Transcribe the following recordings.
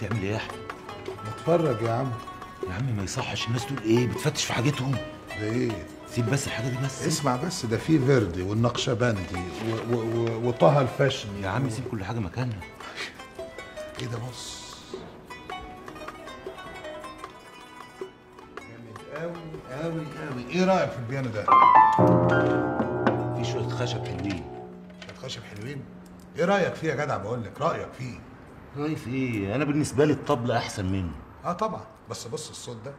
بتعمل ايه يا احمد اتفرج يا عم يا عم ما يصحش الناس تقول ايه بتفتش في حاجتهم ده ايه سيب بس الحاجه دي بس اسمع بس ده في فيردي والنقشبندي و- و- و- وطه الفاشني يا عم سيب كل حاجه مكانها ايه ده بص جامد قوي قوي قوي ايه رايك في البيانو ده في شويه خشب حلوين الخشب حلوين ايه رايك فيه يا جدع بقول لك رايك فيه رايف ايه انا بالنسبه لي الطبله احسن منه اه طبعا بس بص الصوت ده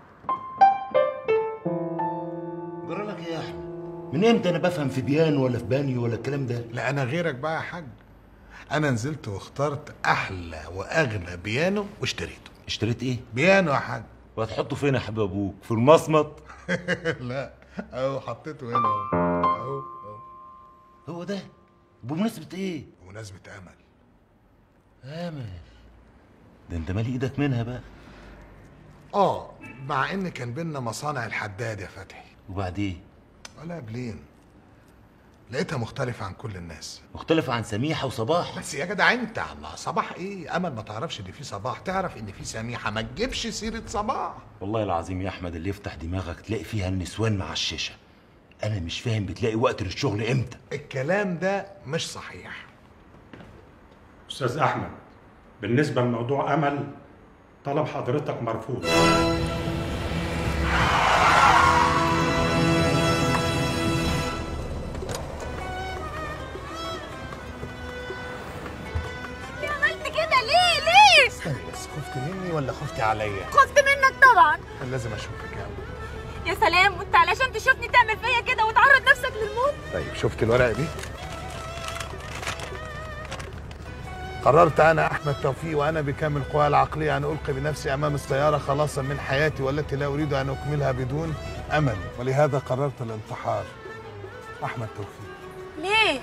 جرى لك ايه يا احمد من امتى انا بفهم في بيانو ولا في بانيو ولا الكلام ده لا انا غيرك بقى يا حاج انا نزلت واخترت احلى واغلى بيانو واشتريته اشتريت ايه بيانو يا حاج وهتحطه فين يا حبيب ابوك في المصمت لا اهو حطيته هنا اهو اهو اهو هو ده بمناسبه ايه بمناسبة امل امل ده انت مالي ايدك منها بقى اه مع ان كان بينا مصانع الحداد يا فتحي وبعدين ولا بلين لقيتها مختلفة عن كل الناس مختلفة عن سميحة وصباح بس يا جدع انت الله صباح ايه امل ما تعرفش ان في صباح تعرف ان في سميحة ما تجيبش سيرة صباح والله العظيم يا احمد اللي يفتح دماغك تلاقي فيها النسوان مع الشيشة انا مش فاهم بتلاقي وقت للشغل امتى الكلام ده مش صحيح استاذ احمد بالنسبه لموضوع امل طلب حضرتك مرفوض ليه عملت كده ليه ليه استني بس خفت مني ولا خفتي عليا خفت منك طبعا كان لازم اشوفك يا أمل. يا سلام وانت علشان تشوفني تعمل فيا كده وتعرض نفسك للموت طيب شفت الورقة دي قررت أنا أحمد توفيق وأنا بكامل قواي العقلية أن ألقي بنفسي أمام السيارة خلاصا من حياتي والتي لا أريد أن أكملها بدون أمل ولهذا قررت الانتحار أحمد توفيق ليه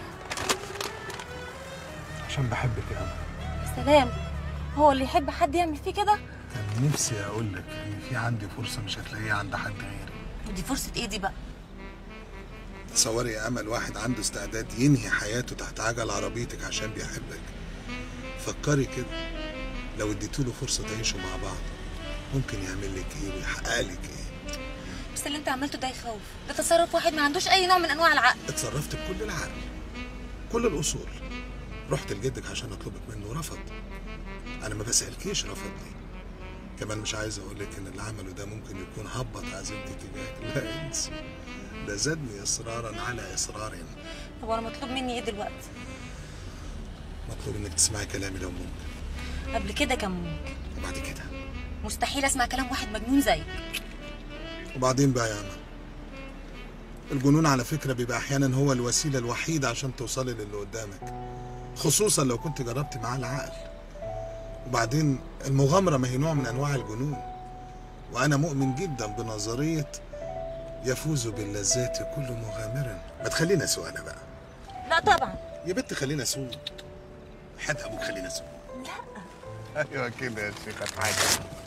عشان بحبك يا أمل يا سلام هو اللي يحب حد يعمل فيه كده كان نفسي أقول لك إن في عندي فرصة مش هتلاقيها عند حد غيري ودي فرصة ايه دي بقى تصوري يا أمل واحد عنده استعداد ينهي حياته تحت عجل عربيتك عشان بيحبك فكري كده لو اديتوله فرصة تعيشوا مع بعض ممكن يعمل لك ايه ويحقق لك ايه بس اللي انت عملته ده يخوف ده تصرف واحد ما عندوش اي نوع من انواع العقل اتصرفت بكل العقل كل الاصول رحت لجدك عشان اطلبك منه رفض انا ما بسالكيش رفضني كمان مش عايز اقول لك ان اللي عمله ده ممكن يكون هبط عزيمتي تجاهك لا انسي ده زادني اصرارا على اصرار طب وانا مطلوب مني ايه دلوقتي مطلوب انك تسمعي كلامي لو ممكن قبل كده كان ممكن وبعد كده مستحيل اسمع كلام واحد مجنون زيك وبعدين بقى يا أمل الجنون على فكرة بيبقى أحيانا هو الوسيلة الوحيدة عشان توصلي للي قدامك خصوصا لو كنت جربت معاه العقل وبعدين المغامرة ما هي نوع من أنواع الجنون وأنا مؤمن جدا بنظرية يفوز باللذات كل مغامر ما تخلينا أسوق أنا بقى لا طبعا يا بنت خلينا أسوق حد أبوك خلينا أسوق لا أيوة كده يا شيخة حاجة